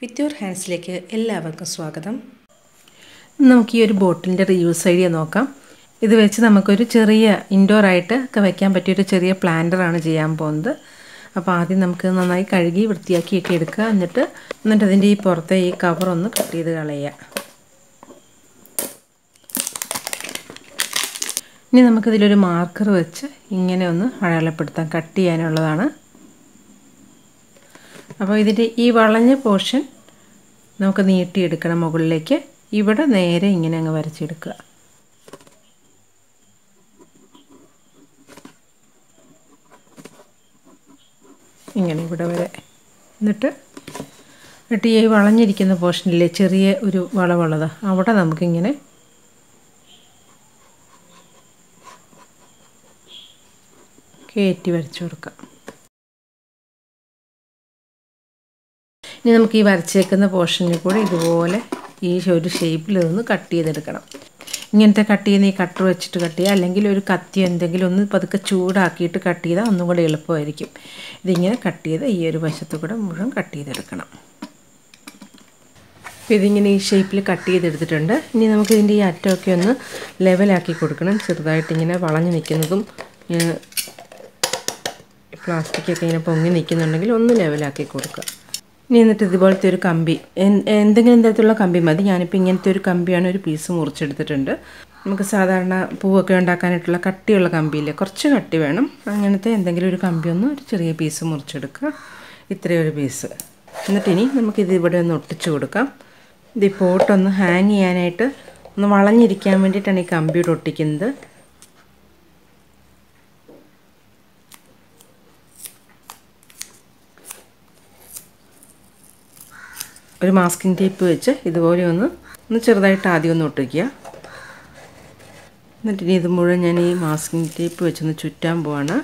with your ഹാൻഡ്സിലേക്ക് എല്ലാവർക്കും സ്വാഗതം നമുക്ക് ഈ ഒരു ബോട്ടിലിൻ്റെ റീയൂസ് ഐഡിയ നോക്കാം ഇത് വെച്ച് നമുക്കൊരു ചെറിയ ഇൻഡോർ ആയിട്ട് ഒക്കെ വയ്ക്കാൻ പറ്റിയൊരു ചെറിയ പ്ലാന്ററാണ് ചെയ്യാൻ പോകുന്നത് അപ്പോൾ ആദ്യം നമുക്ക് നന്നായി കഴുകി വൃത്തിയാക്കിയൊക്കെ എടുക്കുക എന്നിട്ട് എന്നിട്ട് അതിൻ്റെ ഈ പുറത്തെ ഈ കവർ ഒന്ന് കട്ട് ചെയ്ത് കളയുക ഇനി നമുക്കിതിലൊരു മാർക്കർ വെച്ച് ഇങ്ങനെ ഒന്ന് അടയാളപ്പെടുത്താം കട്ട് ചെയ്യാനുള്ളതാണ് അപ്പോൾ ഇതിൻ്റെ ഈ വളഞ്ഞ പോർഷൻ നമുക്ക് നീട്ടിയെടുക്കണം മുകളിലേക്ക് ഇവിടെ നേരെ ഇങ്ങനെ അങ്ങ് വരച്ചെടുക്കുക ഇങ്ങനെ ഇവിടെ വരെ എന്നിട്ട് എന്നിട്ട് ഈ വളഞ്ഞിരിക്കുന്ന പോർഷനിലെ ചെറിയ ഒരു വളവുള്ളത് അവിടെ നമുക്കിങ്ങനെ കയറ്റി വരച്ചു കൊടുക്കാം ഇനി നമുക്ക് ഈ വരച്ചേക്കുന്ന പോർഷനിൽ കൂടെ ഇതുപോലെ ഈ ഒരു ഷേപ്പിൽ നിന്ന് കട്ട് ചെയ്തെടുക്കണം ഇങ്ങനത്തെ കട്ട് ചെയ്യുന്ന ഈ കട്ടർ വെച്ചിട്ട് കട്ട് ചെയ്യുക അല്ലെങ്കിൽ ഒരു കത്തി എന്തെങ്കിലും ഒന്ന് പതുക്കെ ചൂടാക്കിയിട്ട് കട്ട് ചെയ്താൽ ഒന്നും കൂടെ എളുപ്പമായിരിക്കും ഇതിങ്ങനെ കട്ട് ചെയ്ത് ഈ ഒരു വശത്ത് കൂടെ മുഴുവൻ കട്ട് ചെയ്തെടുക്കണം അപ്പോൾ ഇതിങ്ങനെ ഈ ഷേപ്പിൽ കട്ട് ചെയ്തെടുത്തിട്ടുണ്ട് ഇനി നമുക്ക് ഇതിൻ്റെ ഈ അറ്റമൊക്കെ ഒന്ന് ലെവലാക്കി കൊടുക്കണം ചെറുതായിട്ട് ഇങ്ങനെ വളഞ്ഞു നിൽക്കുന്നതും പ്ലാസ്റ്റിക്കൊക്കെ ഇങ്ങനെ പൊങ്ങി നിൽക്കുന്നുണ്ടെങ്കിൽ ഒന്ന് ലെവലാക്കി കൊടുക്കുക ഇനി എന്നിട്ട് ഇതുപോലത്തെ ഒരു കമ്പി എന്തെങ്കിലും തരത്തിലുള്ള കമ്പി മതി ഞാനിപ്പോൾ ഇങ്ങനത്തെ ഒരു കമ്പിയാണ് ഒരു പീസ് മുറിച്ചെടുത്തിട്ടുണ്ട് നമുക്ക് സാധാരണ പൂവൊക്കെ ഉണ്ടാക്കാനായിട്ടുള്ള കട്ടിയുള്ള കമ്പിയില്ലേ കുറച്ച് കട്ടി വേണം അങ്ങനത്തെ എന്തെങ്കിലും ഒരു കമ്പി ഒന്ന് ഒരു ചെറിയ പീസ് മുറിച്ചെടുക്കുക ഇത്രയും ഒരു പീസ് എന്നിട്ട് ഇനി നമുക്കിത് ഇവിടെ ഒന്ന് ഒട്ടിച്ചു കൊടുക്കാം ഇത് ഈ പോട്ടൊന്ന് ഹാങ് ചെയ്യാനായിട്ട് ഒന്ന് വളഞ്ഞിരിക്കാൻ വേണ്ടിയിട്ടാണ് ഈ കമ്പിയോട് ഒട്ടിക്കുന്നത് ഒരു മാസ്കിംഗ് ടേപ്പ് വെച്ച് ഇതുപോലെ ഒന്ന് ഒന്ന് ചെറുതായിട്ട് ആദ്യം ഒന്ന് ഒട്ടിക്കുക എന്നിട്ട് ഇനി ഇത് മുഴുവൻ ഞാൻ ഈ മാസ്കിംഗ് ടേപ്പ് വെച്ചൊന്ന് ചുറ്റാൻ പോവാണ്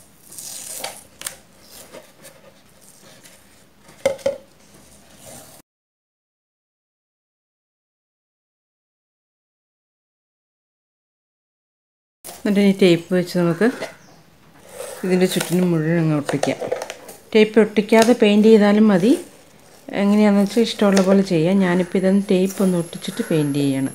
എന്നിട്ട് ഈ ടേപ്പ് വെച്ച് നമുക്ക് ഇതിൻ്റെ ചുറ്റിനും മുഴുവൻ അങ്ങ് ഒട്ടിക്കാം ടേപ്പ് ഒട്ടിക്കാതെ പെയിൻറ്റ് ചെയ്താലും മതി എങ്ങനെയാണെന്ന് വെച്ചാൽ ഇഷ്ടമുള്ള പോലെ ചെയ്യാം ഞാനിപ്പോൾ ഇതൊന്ന് ടേപ്പ് ഒന്ന് ഒട്ടിച്ചിട്ട് പെയിൻറ്റ് ചെയ്യണം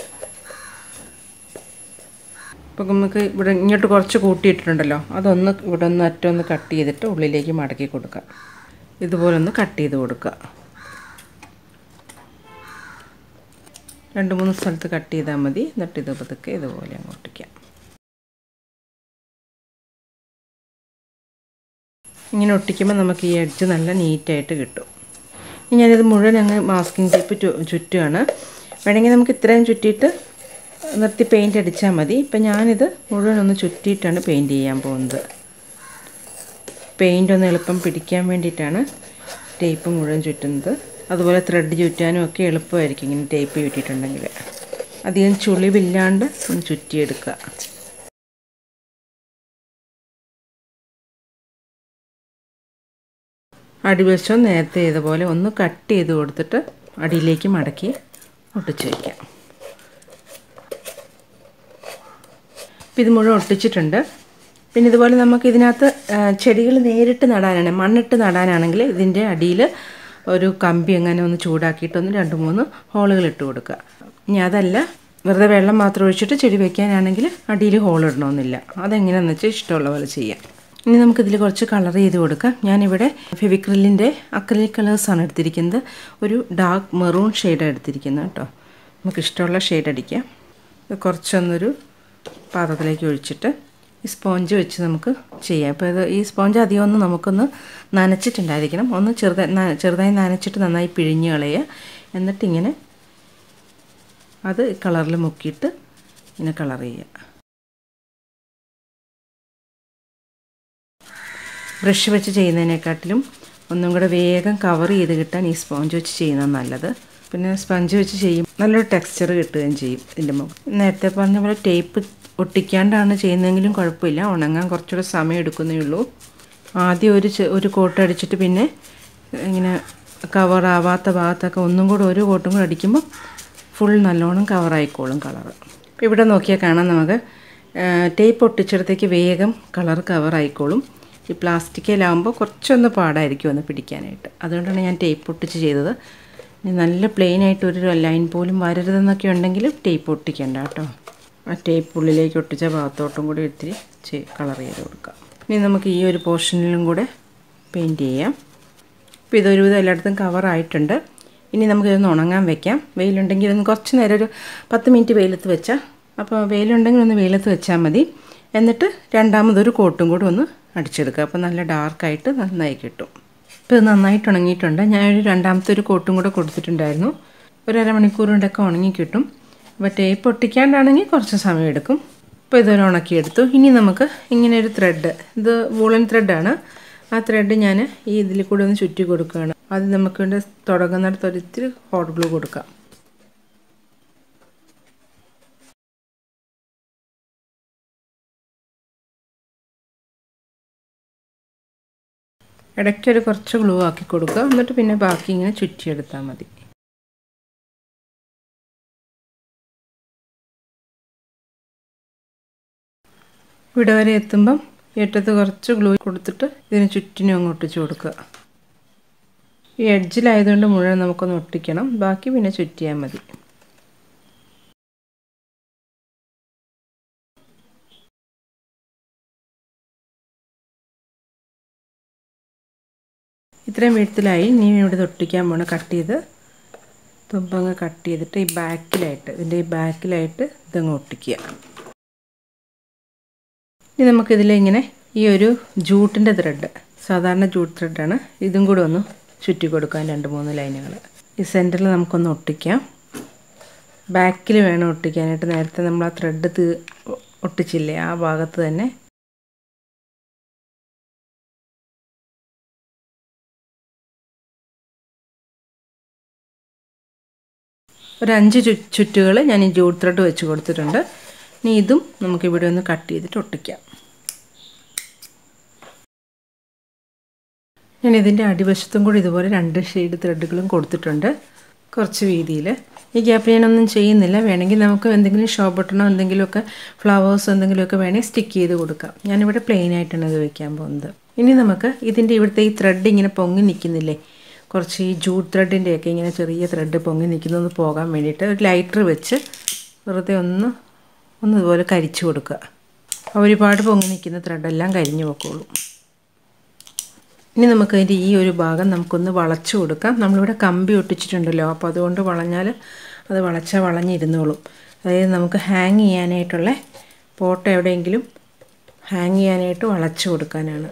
അപ്പോൾ നമുക്ക് ഇവിടെ ഇങ്ങോട്ട് കുറച്ച് കൂട്ടിയിട്ടിട്ടുണ്ടല്ലോ അതൊന്ന് ഇവിടെ ഒന്ന് അറ്റം കട്ട് ചെയ്തിട്ട് ഉള്ളിലേക്ക് മടക്കി കൊടുക്കുക ഇതുപോലെ ഒന്ന് കട്ട് ചെയ്ത് കൊടുക്കുക രണ്ട് മൂന്ന് സ്ഥലത്ത് കട്ട് ചെയ്താൽ മതി എന്നിട്ട് ഇത് പതുക്കെ ഇതുപോലെ അങ്ങ് ഒട്ടിക്കാം ഇങ്ങനെ ഒട്ടിക്കുമ്പോൾ നമുക്ക് ഈ എഡ്ജ് നല്ല നീറ്റായിട്ട് കിട്ടും ഇനി ഞാനിത് മുഴുവൻ അങ്ങ് മാസ്കിംഗ് ടേപ്പ് ചുറ്റുകയാണ് വേണമെങ്കിൽ നമുക്ക് ഇത്രയും ചുറ്റിയിട്ട് നിർത്തി പെയിൻറ്റ് അടിച്ചാൽ മതി ഇപ്പം ഞാനിത് മുഴുവൻ ഒന്ന് ചുറ്റിയിട്ടാണ് പെയിൻറ്റ് ചെയ്യാൻ പോകുന്നത് പെയിൻ്റ് ഒന്ന് എളുപ്പം പിടിക്കാൻ വേണ്ടിയിട്ടാണ് ടേപ്പ് മുഴുവൻ ചുറ്റുന്നത് അതുപോലെ ത്രെഡ് ചുറ്റാനും ഒക്കെ എളുപ്പമായിരിക്കും ഇങ്ങനെ ടേപ്പ് ചുറ്റിയിട്ടുണ്ടെങ്കിൽ അധികം ചുളിവില്ലാണ്ട് ഒന്ന് ചുറ്റിയെടുക്കുക അടിവശം നേരത്തെ ഇതുപോലെ ഒന്ന് കട്ട് ചെയ്ത് കൊടുത്തിട്ട് അടിയിലേക്ക് മടക്കി ഒട്ടിച്ച് വയ്ക്കാം അപ്പം ഇത് മുഴുവൻ ഒട്ടിച്ചിട്ടുണ്ട് പിന്നെ ഇതുപോലെ നമുക്ക് ഇതിനകത്ത് ചെടികൾ നേരിട്ട് നടാനാണ് മണ്ണിട്ട് നടാനാണെങ്കിൽ ഇതിൻ്റെ അടിയിൽ ഒരു കമ്പി അങ്ങനെ ഒന്ന് ചൂടാക്കിയിട്ട് ഒന്ന് രണ്ട് മൂന്ന് ഹോളുകൾ ഇട്ട് കൊടുക്കുക ഇനി അതല്ല വെറുതെ വെള്ളം മാത്രം ഒഴിച്ചിട്ട് ചെടി വയ്ക്കാനാണെങ്കിൽ അടിയിൽ ഹോൾ ഇടണമെന്നില്ല അതെങ്ങനെയാണെന്ന് വെച്ചാൽ ഇഷ്ടമുള്ള പോലെ ചെയ്യാം ഇനി നമുക്കിതിൽ കുറച്ച് കളർ ചെയ്ത് കൊടുക്കാം ഞാനിവിടെ ഫെവിക്രിലിൻ്റെ അക്രലിക് കളേഴ്സാണ് എടുത്തിരിക്കുന്നത് ഒരു ഡാർക്ക് മെറൂൺ ഷെയ്ഡാണ് എടുത്തിരിക്കുന്നത് കേട്ടോ നമുക്ക് ഇഷ്ടമുള്ള ഷെയ്ഡ് അടിക്കാം കുറച്ചൊന്നൊരു പാത്രത്തിലേക്ക് ഒഴിച്ചിട്ട് ഈ സ്പോഞ്ച് വെച്ച് നമുക്ക് ചെയ്യാം അപ്പോൾ ഇത് ഈ സ്പോഞ്ച് അധികം ഒന്ന് നമുക്കൊന്ന് നനച്ചിട്ടുണ്ടായിരിക്കണം ഒന്ന് ചെറുതായി ചെറുതായി നനച്ചിട്ട് നന്നായി പിഴിഞ്ഞ് കളയുക എന്നിട്ടിങ്ങനെ അത് കളറിൽ മുക്കിയിട്ട് ഇങ്ങനെ കളർ ചെയ്യുക ബ്രഷ് വെച്ച് ചെയ്യുന്നതിനെക്കാട്ടിലും ഒന്നും കൂടെ വേഗം കവർ ചെയ്ത് കിട്ടാൻ ഈ സ്പോഞ്ച് വെച്ച് ചെയ്യുന്നത് നല്ലത് പിന്നെ സ്പഞ്ച് വെച്ച് ചെയ്യും നല്ലൊരു ടെക്സ്ചർ കിട്ടുകയും ചെയ്യും ഇതിൻ്റെ മുഖം നേരത്തെ പറഞ്ഞ പോലെ ടേപ്പ് ഒട്ടിക്കാണ്ടാണ് ചെയ്യുന്നതെങ്കിലും കുഴപ്പമില്ല ഉണങ്ങാൻ കുറച്ചുകൂടെ സമയം എടുക്കുന്നേ ഉള്ളൂ ആദ്യം ഒരു ഒരു കോട്ട് അടിച്ചിട്ട് പിന്നെ ഇങ്ങനെ കവറാവാത്ത ഭാഗത്തൊക്കെ ഒന്നും കൂടെ ഒരു കോട്ടും കൂടെ അടിക്കുമ്പോൾ ഫുൾ നല്ലോണം കവറായിക്കോളും കളറ് ഇപ്പോൾ ഇവിടെ നോക്കിയാൽ കാണാം നമുക്ക് ടേപ്പ് ഒട്ടിച്ചിടത്തേക്ക് വേഗം കളർ കവറായിക്കോളും ഈ പ്ലാസ്റ്റിക്കിലാകുമ്പോൾ കുറച്ചൊന്ന് പാടായിരിക്കും ഒന്ന് പിടിക്കാനായിട്ട് അതുകൊണ്ടാണ് ഞാൻ ടേപ്പ് ഒട്ടിച്ച് ചെയ്തത് ഇനി നല്ല പ്ലെയിൻ ആയിട്ട് ഒരു ലൈൻ പോലും വരരുതെന്നൊക്കെ ഉണ്ടെങ്കിൽ ടേപ്പ് ഒട്ടിക്കണ്ട കേട്ടോ ആ ടേപ്പ് ഉള്ളിലേക്ക് ഒട്ടിച്ച ഭാഗത്തോട്ടും കൂടി ഇത്തിരി കളർ ചെയ്ത് കൊടുക്കാം ഇനി നമുക്ക് ഈ ഒരു പോർഷനിലും കൂടെ പെയിൻറ്റ് ചെയ്യാം ഇപ്പോൾ ഇതൊരുവിധം എല്ലായിടത്തും കവറായിട്ടുണ്ട് ഇനി നമുക്കിതൊന്ന് ഉണങ്ങാൻ വെക്കാം വെയിലുണ്ടെങ്കിൽ ഒന്ന് കുറച്ച് നേരം ഒരു പത്ത് മിനിറ്റ് വെയിലത്ത് വെച്ചാൽ അപ്പോൾ വെയിലുണ്ടെങ്കിൽ ഒന്ന് വെയിലത്ത് വെച്ചാൽ മതി എന്നിട്ട് രണ്ടാമതൊരു കോട്ടും കൂടെ ഒന്ന് അടിച്ചെടുക്കുക അപ്പോൾ നല്ല ഡാർക്കായിട്ട് നന്നായി കിട്ടും ഇപ്പോൾ ഇത് നന്നായിട്ട് ഉണങ്ങിയിട്ടുണ്ട് ഞാനൊരു രണ്ടാമത്തെ ഒരു കോട്ടും കൂടെ കൊടുത്തിട്ടുണ്ടായിരുന്നു ഒരു അരമണിക്കൂർ കൊണ്ടൊക്കെ ഉണങ്ങി കിട്ടും അപ്പോൾ ടേപ്പ് ഒട്ടിക്കാണ്ടാണെങ്കിൽ കുറച്ച് സമയം എടുക്കും ഇപ്പോൾ ഇതൊരു ഉണക്കിയെടുത്തു ഇനി നമുക്ക് ഇങ്ങനെ ഒരു ത്രെഡ് ഇത് വൂളൻ ത്രെഡാണ് ആ ത്രെഡ് ഞാൻ ഈ ഇതിൽ കൂടെ ഒന്ന് ചുറ്റി കൊടുക്കുകയാണ് അത് നമുക്ക് വേണ്ടി തുടങ്ങുന്നിടത്ത് ഒരു ഇത്തിരി ഹോട്ട് ഗ്ലൂ കൊടുക്കാം ഇടയ്ക്കൊരു കുറച്ച് ഗ്ലൂ ആക്കി കൊടുക്കുക എന്നിട്ട് പിന്നെ ബാക്കി ഇങ്ങനെ ചുറ്റിയെടുത്താൽ മതി ഇവിടെ വരെ എത്തുമ്പം ഏറ്റത്ത് കുറച്ച് ഗ്ലൂ കൊടുത്തിട്ട് ഇതിന് ചുറ്റിനും അങ്ങ് ഒട്ടിച്ച് കൊടുക്കുക ഈ എഡ്ജിലായതുകൊണ്ട് മുഴുവൻ നമുക്കൊന്ന് ഒട്ടിക്കണം ബാക്കി പിന്നെ ചുറ്റിയാൽ മതി ഇത്രയും വീട്ടിലായി ഇനി ഇവിടെ ഒട്ടിക്കാൻ പോണ കട്ട് ചെയ്ത് തുമ്പങ്ങ് കട്ട് ചെയ്തിട്ട് ഈ ബാക്കിലായിട്ട് ഇതിൻ്റെ ഈ ബാക്കിലായിട്ട് ഇതങ്ങ് ഒട്ടിക്കുക ഇനി നമുക്കിതിലിങ്ങനെ ഈ ഒരു ജൂട്ടിൻ്റെ ത്രെഡ് സാധാരണ ജൂട്ട് ത്രെഡാണ് ഇതും കൂടെ ഒന്ന് ചുറ്റി കൊടുക്കാൻ രണ്ട് മൂന്ന് ലൈനുകൾ ഈ സെൻറ്ററിൽ നമുക്കൊന്ന് ഒട്ടിക്കാം ബാക്കിൽ വേണം ഒട്ടിക്കാനായിട്ട് നേരത്തെ നമ്മൾ ആ ത്രെഡ് തീ ഒട്ടിച്ചില്ലേ ആ ഭാഗത്ത് തന്നെ ഒരു അഞ്ച് ചു ചുറ്റുകൾ ഞാൻ ഈ ജൂട്ട് ത്രെഡ് വെച്ച് കൊടുത്തിട്ടുണ്ട് ഇനി ഇതും നമുക്കിവിടെ ഒന്ന് കട്ട് ചെയ്തിട്ട് ഒട്ടിക്കാം ഞാൻ ഇതിൻ്റെ അടിവശത്തും കൂടി ഇതുപോലെ രണ്ട് ഷെയ്ഡ് ത്രെഡുകളും കൊടുത്തിട്ടുണ്ട് കുറച്ച് വീതിയിൽ ഈ ഗ്യാപ്പ് ഞാനൊന്നും ചെയ്യുന്നില്ല വേണമെങ്കിൽ നമുക്ക് എന്തെങ്കിലും ഷോ ബട്ടണോ എന്തെങ്കിലുമൊക്കെ ഫ്ലവേഴ്സോ എന്തെങ്കിലുമൊക്കെ വേണമെങ്കിൽ സ്റ്റിക്ക് ചെയ്ത് കൊടുക്കാം ഞാനിവിടെ പ്ലെയിൻ ആയിട്ടാണ് ഇത് വെക്കാൻ പോകുന്നത് ഇനി നമുക്ക് ഇതിൻ്റെ ഇവിടുത്തെ ഈ ത്രെഡ് ഇങ്ങനെ പൊങ്ങി നിൽക്കുന്നില്ലേ കുറച്ച് ഈ ജൂട്ട് ത്രെഡിൻ്റെയൊക്കെ ഇങ്ങനെ ചെറിയ ത്രെഡ് പൊങ്ങി നിൽക്കുന്നൊന്ന് പോകാൻ വേണ്ടിയിട്ട് ഒരു ലൈറ്റർ വെച്ച് വെറുതെ ഒന്ന് ഒന്ന് ഇതുപോലെ കരിച്ചു കൊടുക്കുക ഒരുപാട് പൊങ്ങി നിൽക്കുന്ന ത്രെഡെല്ലാം കരിഞ്ഞു പോക്കുള്ളൂ ഇനി നമുക്ക് അതിൻ്റെ ഈ ഒരു ഭാഗം നമുക്കൊന്ന് വളച്ചു കൊടുക്കാം നമ്മളിവിടെ കമ്പി ഒട്ടിച്ചിട്ടുണ്ടല്ലോ അപ്പോൾ അതുകൊണ്ട് വളഞ്ഞാൽ അത് വളച്ചാൽ വളഞ്ഞിരുന്നോളും അതായത് നമുക്ക് ഹാങ് ചെയ്യാനായിട്ടുള്ള പോട്ട് എവിടെയെങ്കിലും ഹാങ് ചെയ്യാനായിട്ട് വളച്ചു കൊടുക്കാനാണ്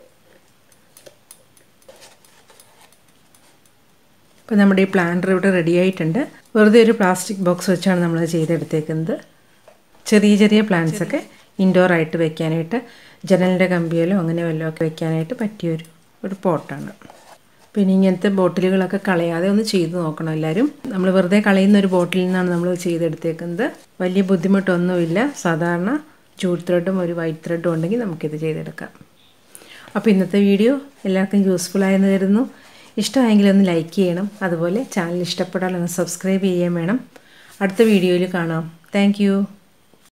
ഇപ്പോൾ നമ്മുടെ ഈ പ്ലാന്റർ ഇവിടെ റെഡി ആയിട്ടുണ്ട് വെറുതെ ഒരു പ്ലാസ്റ്റിക് ബോക്സ് വെച്ചാണ് നമ്മൾ ചെയ്തെടുത്തേക്കുന്നത് ചെറിയ ചെറിയ പ്ലാന്റ്സ് ഒക്കെ ഇൻഡോർ ആയിട്ട് വെക്കാനായിട്ട് ജനലിൻ്റെ കമ്പിയിലോ അങ്ങനെ വല്ലതും ഒക്കെ വെക്കാനായിട്ട് പറ്റിയൊരു ഒരു പോട്ടാണ് പിന്നെ ഇങ്ങനത്തെ ബോട്ടിലുകളൊക്കെ കളയാതെ ഒന്ന് ചെയ്ത് നോക്കണം എല്ലാവരും നമ്മൾ വെറുതെ കളയുന്ന ഒരു ബോട്ടിലിൽ നിന്നാണ് നമ്മൾ ചെയ്തെടുത്തേക്കുന്നത് വലിയ ബുദ്ധിമുട്ടൊന്നുമില്ല സാധാരണ ജൂട്ട് ത്രെഡും ഒരു വൈറ്റ് ത്രെഡും ഉണ്ടെങ്കിൽ നമുക്കിത് ചെയ്തെടുക്കാം അപ്പോൾ ഇന്നത്തെ വീഡിയോ എല്ലാവർക്കും യൂസ്ഫുൾ ആയെന്ന് കരുതുന്നു ഇഷ്ടമായെങ്കിൽ ഒന്ന് ലൈക്ക് ചെയ്യണം അതുപോലെ ചാനൽ ഇഷ്ടപ്പെട്ടാൽ ഒന്ന് സബ്സ്ക്രൈബ് ചെയ്യാൻ വേണം അടുത്ത വീഡിയോയിൽ കാണാം താങ്ക്